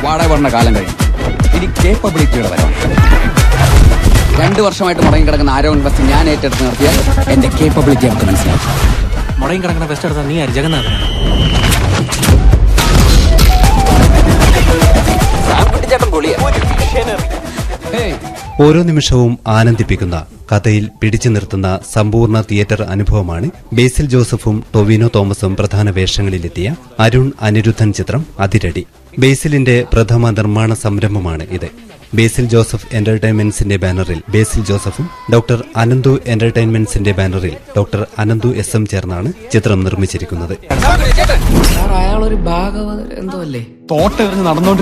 വാടക പറഞ്ഞ കാലം കഴിഞ്ഞു ഇനി കേപ്പബിലിറ്റിയുടെ വരവാണ് രണ്ടു വർഷമായിട്ട് മുടങ്ങി കിടക്കുന്ന ആരോ ഇൻവെസ്റ്റ് ഞാൻ ഏറ്റെടുത്ത് നിർത്തിയാൽ എന്റെ കേപ്പബിലിറ്റി നമുക്ക് മനസ്സിലാക്കും മുടങ്ങി കിടക്കുന്ന ബെസ്റ്റ് എടുത്താൽ നീ ആര് ജഗന്നാഥൻ ചേട്ടൻ പൊളിയാ ഹേയ് ഓരോ നിമിഷവും ആനന്ദിപ്പിക്കുന്ന കഥയിൽ പിടിച്ചു നിർത്തുന്ന സമ്പൂർണ്ണ തിയേറ്റർ അനുഭവമാണ് ബേസിൽ ജോസഫും ടൊവിനോ തോമസും പ്രധാന വേഷങ്ങളിലെത്തിയ അരുൺ അനിരുദ്ധൻ ചിത്രം അതിരടി ബേസിലിന്റെ പ്രഥമ നിർമ്മാണ സംരംഭമാണ് ഇത് ബേസിൽ ജോസഫ് എന്റർടൈൻമെന്റ്സിന്റെ ബാനറിൽ ബേസിൽ ജോസഫും ഡോക്ടർ അനന്തു എന്റർടൈൻമെന്റ്സിന്റെ ബാനറിൽ ഡോക്ടർ അനന്തു എസ് എം ചേർന്നാണ് ചിത്രം നിർമ്മിച്ചിരിക്കുന്നത് അയാളൊരു ഭാഗവത എന്തോ അല്ലേ തോട്ടെറിഞ്ഞ് നടന്നോണ്ട്